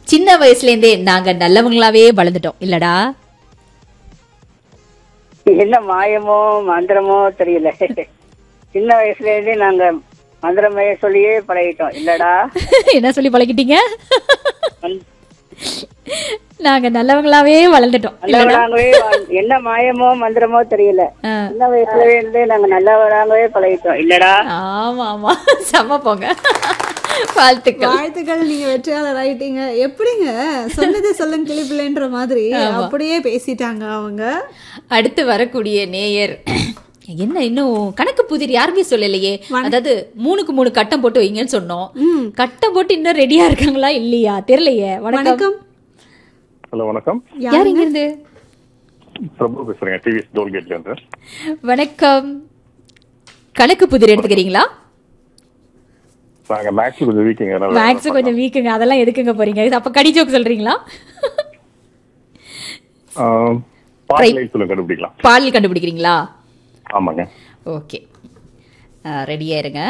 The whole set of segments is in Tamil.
சின்ன வயசுல இருந்தே நாங்க நல்லவங்களாவே வளர்ந்துட்டோம் இல்லடா என்ன மாயமோ மந்திரமோ தெரியல சின்ன வயசுல இருந்தே நாங்க மந்திரமைய சொல்லியே பழகிட்டோம் இல்லடா என்ன சொல்லி பழகிட்டீங்க மந்- நாங்க நல்லவங்களாவே வளர்ந்துட்டோம் இல்லடா நல்லவராகவே வாழ்- என்ன மாயமோ மந்திரமோ தெரியல ஆ. சின்ன வயசுல இருந்தே நாங்க நல்லவராகவே பழகிட்டோம் இல்லடா ஆமா ஆமா செம்ம போங்க வாழ்த்துக்கள் வாழ்த்துக்கள் நீங்க வெற்றியாளர் ஆயிட்டீங்க எப்படிங்க சொன்னதே சொல்லுங்க கிளி பிள்ளைன்ற மாதிரி அப்படியே பேசிட்டாங்க அவங்க அடுத்து வரக்கூடிய நேயர் என்ன இன்னும் கணக்கு புதிர் யாருமே சொல்லலையே அதாவது மூணுக்கு மூணு கட்டம் போட்டு வைங்கன்னு சொன்னோம் கட்டம் போட்டு இன்னும் ரெடியா இருக்காங்களா இல்லையா தெரியலையே வணக்கம் வணக்கம் ஹலோ வணக்கம் யார் இங்க இருந்து பிரபு பேசுறேங்க டிவிஎஸ் டோல்கேட்ல இருந்து வணக்கம் கணக்கு புதிர் எடுத்துக்கிறீங்களா நாங்க மேக்ஸ் கொஞ்சம் வீக்குங்க மேக்ஸ் கொஞ்சம் வீக்குங்க அதெல்லாம் எதுக்குங்க போறீங்க இது அப்ப கடி ஜோக் சொல்றீங்களா பாடலை சொல்லுங்க கண்டுபிடிக்கலாம் பாடல் கண்டுபிடிக்கிறீங்களா ஆமாங்க ஓகே ரெடியா இருங்க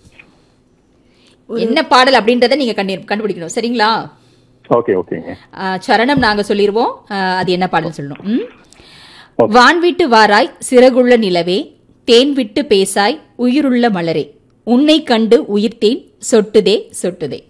என்ன பாடல் அப்படின்றத நீங்க கண்டு கண்டுபிடிக்கணும் சரிங்களா ஓகே ஓகேங்க ஆ, சரணம் நாங்க சொல்லிருவோம் ஆ, அது என்ன பாடல் சொல்லணும் ம்? வான் விட்டு வாராய் சிறகுள்ள நிலவே தேன் விட்டு பேசாய் உயிருள்ள மலரே உன்னை கண்டு உயிர்த்தேன் சொட்டுதே சொட்டுதே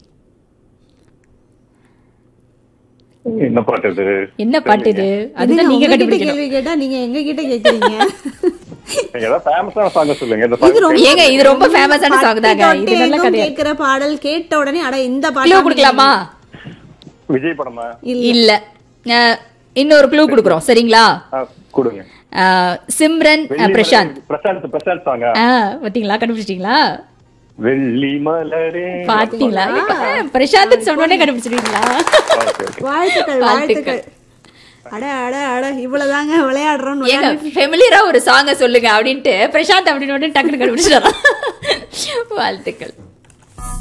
என்ன பாட்டு இது என்ன பாட்டு இது இதுங்க அதுதான் நீங்க உங்ககிட்ட கண்டுபிடிக்கணும் கேள்வி கேட்டா நீங்க எங்க கிட்ட கேக்குறீங்க நீங்க ஏதாவது ஃபேமஸான சாங்க சொல்லுங்க இந்த இது song ரொம்ப ஏங்க இது ரொம்ப ஃபேமஸான சாங் தாங்க பட்டி இது நல்ல தொட்டி கதை எங்கும் கேட்கிற பாடல் கேட்ட உடனே அட இந்த க்ளூ பாட்டு கொடுக்கலாமா விஜய் படமா இல்ல ஆ, இன்னொரு க்ளூ கொடுக்குறோம் சரிங்களா ஆ, கொடுங்க ஆ, சிம்ரன் ஆ, வெள்ளி பிரசாந்த் மலரே- பிரசாந்த் பிரசாந்த் சாங்க ஆ பாத்தீங்களா கண்டுபிடிச்சிட்டீங்களா வெள்ளி மலரே பாத்தீங்களா பிரசாந்த் சொன்னோடனே கண்டுபிடிச்சிருக்கீங்களா ஓகே ஓகே வாழ்த்துக்கள் வாழ்த்துக்கள். வாழ்த்துக்கள் அட அட அட இவ்வளவுதாங்க விளையாடுறோம் ஏங்க ஃபெமிலியரா ஒரு சாங்க சொல்லுங்க அப்படின்ட்டு பிரசாந்த் அப்படின்னு உடனே டக்குனு கண்டுபிடிச்சிடலாம் வாழ்த்துக்கள்